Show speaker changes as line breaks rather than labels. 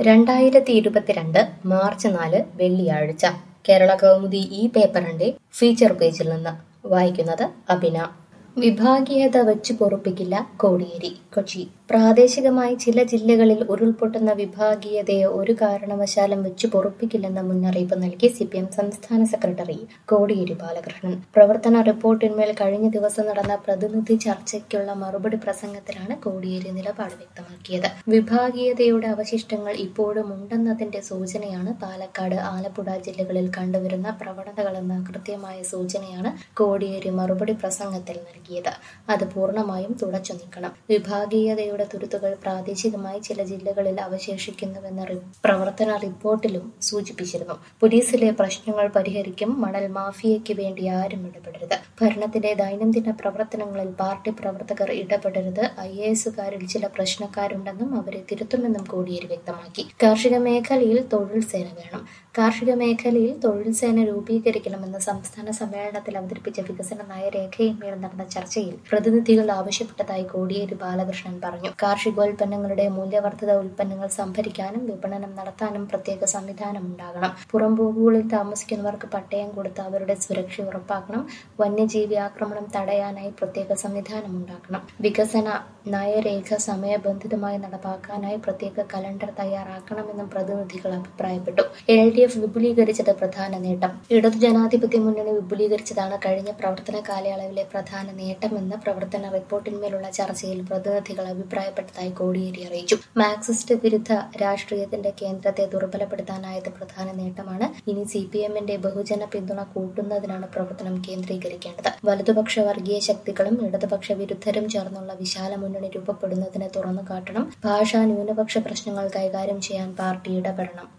രണ്ടായിരത്തി ഇരുപത്തിരണ്ട് മാർച്ച് നാല് വെള്ളിയാഴ്ച കേരള കൗമുദി ഈ പേപ്പറിന്റെ ഫീച്ചർ പേജിൽ നിന്ന് വായിക്കുന്നത് അഭിന വിഭാഗീയത വെച്ച് പൊറുപ്പിക്കില്ല കോടിയേരി കൊച്ചി പ്രാദേശികമായി ചില ജില്ലകളിൽ ഉരുൾപൊട്ടുന്ന വിഭാഗീയതയെ ഒരു കാരണവശാലും വെച്ച് പൊറുപ്പിക്കില്ലെന്ന മുന്നറിയിപ്പ് നൽകി സി പി എം സംസ്ഥാന സെക്രട്ടറി കോടിയേരി ബാലകൃഷ്ണൻ പ്രവർത്തന റിപ്പോർട്ടിന്മേൽ കഴിഞ്ഞ ദിവസം നടന്ന പ്രതിനിധി ചർച്ചയ്ക്കുള്ള മറുപടി പ്രസംഗത്തിലാണ് കോടിയേരി നിലപാട് വ്യക്തമാക്കിയത് വിഭാഗീയതയുടെ അവശിഷ്ടങ്ങൾ ഇപ്പോഴും ഉണ്ടെന്നതിന്റെ സൂചനയാണ് പാലക്കാട് ആലപ്പുഴ ജില്ലകളിൽ കണ്ടുവരുന്ന പ്രവണതകളെന്ന കൃത്യമായ സൂചനയാണ് കോടിയേരി മറുപടി പ്രസംഗത്തിൽ നൽകിയത് അത് പൂർണ്ണമായും തുടച്ചു നീക്കണം വിഭാഗീയതയുടെ തുരുത്തുകൾ പ്രാദേശികമായി ചില ജില്ലകളിൽ അവശേഷിക്കുന്നുവെന്ന റി- പ്രവർത്തന റിപ്പോർട്ടിലും സൂചിപ്പിച്ചിരുന്നു പോലീസിലെ പ്രശ്നങ്ങൾ പരിഹരിക്കും മണൽ മാഫിയയ്ക്ക് വേണ്ടി ആരും ഇടപെടരുത് ഭരണത്തിന്റെ ദൈനംദിന പ്രവർത്തനങ്ങളിൽ പാർട്ടി പ്രവർത്തകർ ഇടപെടരുത് ഐ എ എസുകാരിൽ ചില പ്രശ്നക്കാരുണ്ടെന്നും അവരെ തിരുത്തുമെന്നും കോടിയേരി വ്യക്തമാക്കി കാർഷിക മേഖലയിൽ തൊഴിൽ സേന വേണം കാർഷിക മേഖലയിൽ തൊഴിൽ സേന രൂപീകരിക്കണമെന്ന് സംസ്ഥാന സമ്മേളനത്തിൽ അവതരിപ്പിച്ച വികസന നയരേഖയിന്മേൽ നടന്ന ചർച്ചയിൽ പ്രതിനിധികൾ ആവശ്യപ്പെട്ടതായി കോടിയേരി ബാലകൃഷ്ണൻ പറഞ്ഞു കാർഷികോൽപ്പന്നങ്ങളുടെ മൂല്യവർദ്ധിത ഉൽപ്പന്നങ്ങൾ സംഭരിക്കാനും വിപണനം നടത്താനും പ്രത്യേക സംവിധാനം ഉണ്ടാകണം പുറംപോക്കുകളിൽ താമസിക്കുന്നവർക്ക് പട്ടയം കൊടുത്ത് അവരുടെ സുരക്ഷ ഉറപ്പാക്കണം വന്യജീവി ആക്രമണം തടയാനായി പ്രത്യേക സംവിധാനം ഉണ്ടാക്കണം വികസന നയരേഖ സമയബന്ധിതമായി നടപ്പാക്കാനായി പ്രത്യേക കലണ്ടർ തയ്യാറാക്കണമെന്നും പ്രതിനിധികൾ അഭിപ്രായപ്പെട്ടു എൽ ഡി എഫ് വിപുലീകരിച്ചത് പ്രധാന നേട്ടം ഇടതു ജനാധിപത്യ മുന്നണി വിപുലീകരിച്ചതാണ് കഴിഞ്ഞ പ്രവർത്തന കാലയളവിലെ പ്രധാന നേട്ടമെന്ന് പ്രവർത്തന റിപ്പോർട്ടിന്മേലുള്ള ചർച്ചയിൽ പ്രതിനിധികൾ അഭിപ്രായപ്പെട്ടതായി കോടിയേരി അറിയിച്ചു മാർക്സിസ്റ്റ് വിരുദ്ധ രാഷ്ട്രീയത്തിന്റെ കേന്ദ്രത്തെ ദുർബലപ്പെടുത്താനായത് പ്രധാന നേട്ടമാണ് ഇനി സി പി എമ്മിന്റെ ബഹുജന പിന്തുണ കൂട്ടുന്നതിനാണ് പ്രവർത്തനം കേന്ദ്രീകരിക്കേണ്ടത് വലതുപക്ഷ വർഗീയ ശക്തികളും ഇടതുപക്ഷ വിരുദ്ധരും ചേർന്നുള്ള വിശാല മുന്നണി രൂപപ്പെടുന്നതിന് തുറന്നു കാട്ടണം ഭാഷാ ന്യൂനപക്ഷ പ്രശ്നങ്ങൾ കൈകാര്യം ചെയ്യാൻ പാർട്ടി ഇടപെടണം